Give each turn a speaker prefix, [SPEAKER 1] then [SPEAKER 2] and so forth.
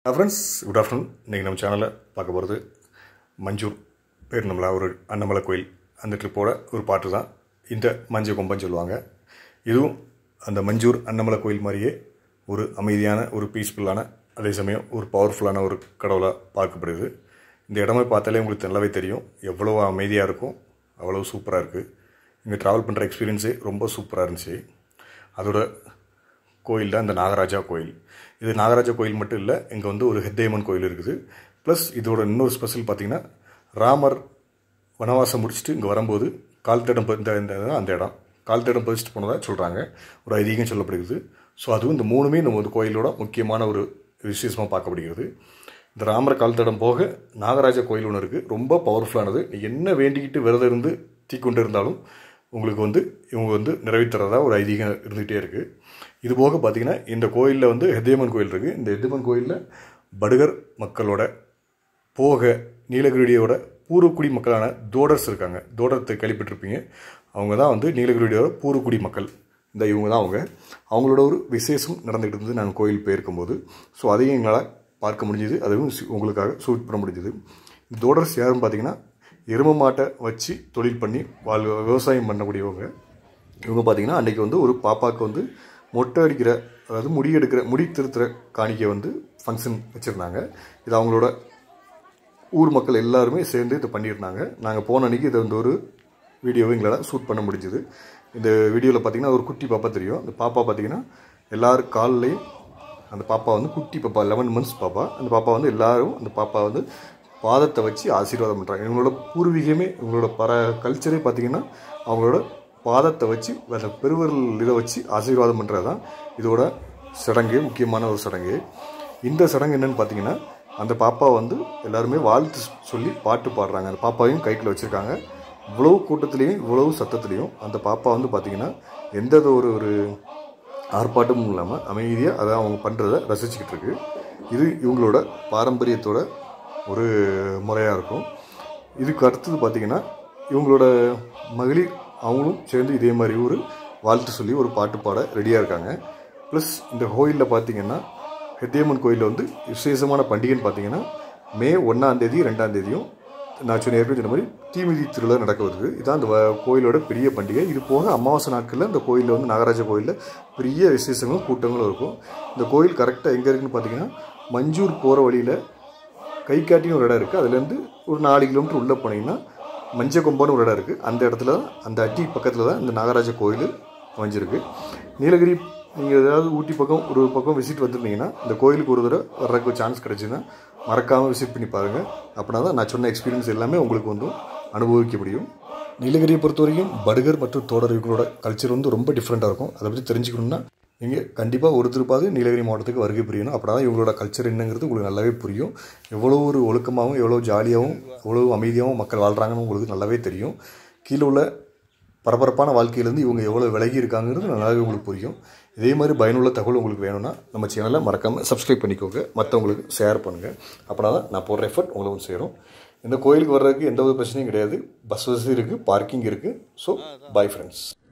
[SPEAKER 1] friends good afternoon இன்றைக்கி நம்ம சேனலில் பார்க்க போகிறது மஞ்சூர் பேர் நம்மளா ஒரு அன்னமலை கோயில் அந்த ட்ரிப்போட ஒரு பாட்டு தான் இந்த மஞ்ச கொம்பன்னு சொல்லுவாங்க இதுவும் அந்த மஞ்சூர் அன்னமலை கோயில் மாதிரியே ஒரு அமைதியான ஒரு பீஸ்ஃபுல்லான அதே சமயம் ஒரு பவர்ஃபுல்லான ஒரு கடவுளாக பார்க்கப்படுது இந்த இடமே பார்த்தாலே உங்களுக்கு நல்லாவே தெரியும் எவ்வளோ அமைதியாக இருக்கும் அவ்வளோ சூப்பராக இருக்குது இங்கே ட்ராவல் பண்ணுற எக்ஸ்பீரியன்ஸே ரொம்ப சூப்பராக இருந்துச்சு அதோட கோயில் தான் இந்த நாகராஜா கோயில் இது நாகராஜா கோயில் மட்டும் இல்லை இங்கே வந்து ஒரு ஹெத்தையம்மன் கோயில் இருக்குது ப்ளஸ் இதோட இன்னொரு ஸ்பெஷல் பார்த்தீங்கன்னா ராமர் வனவாசம் முடிச்சுட்டு இங்கே வரும்போது கால் தடம் ப- இந்த இந்த இடம் அந்த இடம் கால் தடம் பதிச்சுட்டு போனதாக சொல்கிறாங்க ஒரு ஐதீகம் சொல்லப்படுகிறது ஸோ அதுவும் இந்த மூணுமே நம்ம வந்து கோயிலோட முக்கியமான ஒரு விசேஷமாக பார்க்கப்படுகிறது இந்த ராமர் கால் தடம் போக நாகராஜா கோயில் ஒன்று இருக்குது ரொம்ப பவர்ஃபுல்லானது நீ என்ன வேண்டிக்கிட்டு விரதம் இருந்து தீக்கொண்டு இருந்தாலும் உங்களுக்கு வந்து இவங்க வந்து நிறைவேற்றுறதா ஒரு ஐதீகம் இருந்துகிட்டே இருக்குது இது போக பார்த்தீங்கன்னா இந்த கோயிலில் வந்து ஹெத்தியம்மன் கோயில் இருக்குது இந்த ஹெத்தியம்மன் கோயிலில் படுகர் மக்களோட போக நீலகிரியோட பூர்வக்குடி மக்களான தோடர்ஸ் இருக்காங்க தோடரத்தை கேள்விப்பட்டிருப்பீங்க அவங்க தான் வந்து நீலகிரியோட பூர்வக்குடி மக்கள் இந்த இவங்க தான் அவங்க அவங்களோட ஒரு விசேஷம் நடந்துகிட்டு இருந்தது நாங்கள் கோயில் போயிருக்கும்போது ஸோ அதையும் எங்களால் பார்க்க முடிஞ்சுது அதுவும் சி- உங்களுக்காக ஷூட் பண்ண முடிஞ்சுது இந்த தோடர்ஸ் யாருன்னு பார்த்தீங்கன்னா எரும மாட்டை வச்சு தொழில் பண்ணி வாழ் விவசாயம் பண்ணக்கூடியவங்க இவங்க பார்த்தீங்கன்னா அன்றைக்கி வந்து ஒரு பாப்பாவுக்கு வந்து மொட்டை அடிக்கிற அதாவது முடி எடுக்கிற முடி திருத்துற காணிக்கை வந்து ஃபங்க்ஷன் வச்சுருந்தாங்க இது அவங்களோட ஊர் மக்கள் எல்லாருமே சேர்ந்து இதை பண்ணியிருந்தாங்க நாங்கள் போன அன்றைக்கி இதை வந்து ஒரு வீடியோவை எங்களால் ஷூட் பண்ண முடிஞ்சுது இந்த வீடியோவில் பார்த்தீங்கன்னா ஒரு குட்டி பாப்பா தெரியும் அந்த பாப்பா பார்த்தீங்கன்னா எல்லார் கால்லையும் அந்த பாப்பா வந்து குட்டி பாப்பா லெவன் மந்த்ஸ் பாப்பா அந்த பாப்பா வந்து எல்லாரும் அந்த பாப்பா வந்து பாதத்தை வச்சு ஆசீர்வாதம் பண்ணுறாங்க இவங்களோட பூர்வீகமே இவங்களோட பர கல்ச்சரே பார்த்தீங்கன்னா அவங்களோட பாதத்தை வச்சு அந்த பெருவரல் இதை வச்சு ஆசீர்வாதம் பண்ணுறது தான் இதோட சடங்கு முக்கியமான ஒரு சடங்கு இந்த சடங்கு என்னன்னு பார்த்தீங்கன்னா அந்த பாப்பா வந்து எல்லாருமே வாழ்த்து சொல்லி பாட்டு பாடுறாங்க அந்த பாப்பாவையும் கைக்குள்ள வச்சுருக்காங்க இவ்வளவு கூட்டத்துலேயும் இவ்வளவு சத்தத்துலேயும் அந்த பாப்பா வந்து பார்த்தீங்கன்னா எந்த ஒரு ஒரு ஆர்ப்பாட்டமும் இல்லாமல் அமைதியாக அதை அவங்க பண்ணுறத ரசிச்சுக்கிட்டு இருக்கு இது இவங்களோட பாரம்பரியத்தோட ஒரு முறையாக இருக்கும் இதுக்கு அடுத்தது பார்த்தீங்கன்னா இவங்களோட மகளிர் அவங்களும் சேர்ந்து இதே மாதிரி ஒரு வாழ்த்து சொல்லி ஒரு பாட்டு பாட ரெடியாக இருக்காங்க ப்ளஸ் இந்த கோயிலில் பார்த்தீங்கன்னா ஹெத்தியம்மன் கோயிலில் வந்து விசேஷமான பண்டிகைன்னு பார்த்தீங்கன்னா மே ஒன்றாம் தேதி ரெண்டாம் தேதியும் நான் சொன்ன ஏற்கனவே சொன்ன மாதிரி தீமிதி திருவிழா நடக்க வருது இதான் அந்த வ- கோயிலோட பெரிய பண்டிகை இது போக அமாவாசை நாட்களில் இந்த கோயிலில் வந்து நாகராஜ கோயிலில் பெரிய விசேஷங்களும் கூட்டங்களும் இருக்கும் இந்த கோயில் கரெக்டாக எங்கே இருக்குன்னு பார்த்தீங்கன்னா மஞ்சூர் போகிற வழியில் கை காட்டியும் ஒரு இடம் இருக்குது அதுலேருந்து ஒரு நாலு கிலோமீட்டர் உள்ளே போனீங்கன்னா மஞ்ச கொம்பான்னு ஒரு இடம் இருக்குது அந்த இடத்துல தான் அந்த அட்டி பக்கத்தில் தான் இந்த நாகராஜ கோயில் அமைஞ்சிருக்கு நீலகிரி நீங்கள் ஏதாவது ஊட்டி பக்கம் ஒரு பக்கம் விசிட் வந்துருந்தீங்கன்னா இந்த கோயிலுக்கு ஒரு தடவை வர்றதுக்கு சான்ஸ் கிடச்சுன்னா மறக்காமல் விசிட் பண்ணி பாருங்கள் அப்படின்னா தான் நான் சொன்ன எக்ஸ்பீரியன்ஸ் எல்லாமே உங்களுக்கு வந்து அனுபவிக்க முடியும் நீலகிரியை பொறுத்த வரைக்கும் படுகர் மற்றும் தோடர் இவங்களோட கல்ச்சர் வந்து ரொம்ப டிஃப்ரெண்ட்டாக இருக்கும் அதை பற்றி தெரிஞ்சுக்கணும்னா நீங்கள் கண்டிப்பாக ஒரு திருப்பாவது நீலகிரி மாவட்டத்துக்கு வருகை புரியணும் அப்படின்னா தான் இவங்களோட கல்ச்சர் என்னங்கிறது உங்களுக்கு நல்லாவே புரியும் எவ்வளோ ஒரு ஒழுக்கமாகவும் எவ்வளோ ஜாலியாகவும் எவ்வளோ அமைதியாகவும் மக்கள் வாழ்கிறாங்கன்னு உங்களுக்கு நல்லாவே தெரியும் கீழே உள்ள பரபரப்பான வாழ்க்கையிலேருந்து இவங்க எவ்வளோ விலகி இருக்காங்கிறது நல்லாவே உங்களுக்கு புரியும் இதே மாதிரி பயனுள்ள தகவல் உங்களுக்கு வேணும்னா நம்ம சேனலை மறக்காமல் சப்ஸ்கிரைப் பண்ணிக்கோங்க மற்றவங்களுக்கு ஷேர் பண்ணுங்கள் அப்படின்னா தான் நான் போடுற எஃபர்ட் உங்களுக்கு வந்து சேரும் இந்த கோயிலுக்கு வர்றதுக்கு எந்த ஒரு பிரச்சனையும் கிடையாது பஸ் வசதி இருக்குது பார்க்கிங் இருக்குது ஸோ பை ஃப்ரெண்ட்ஸ்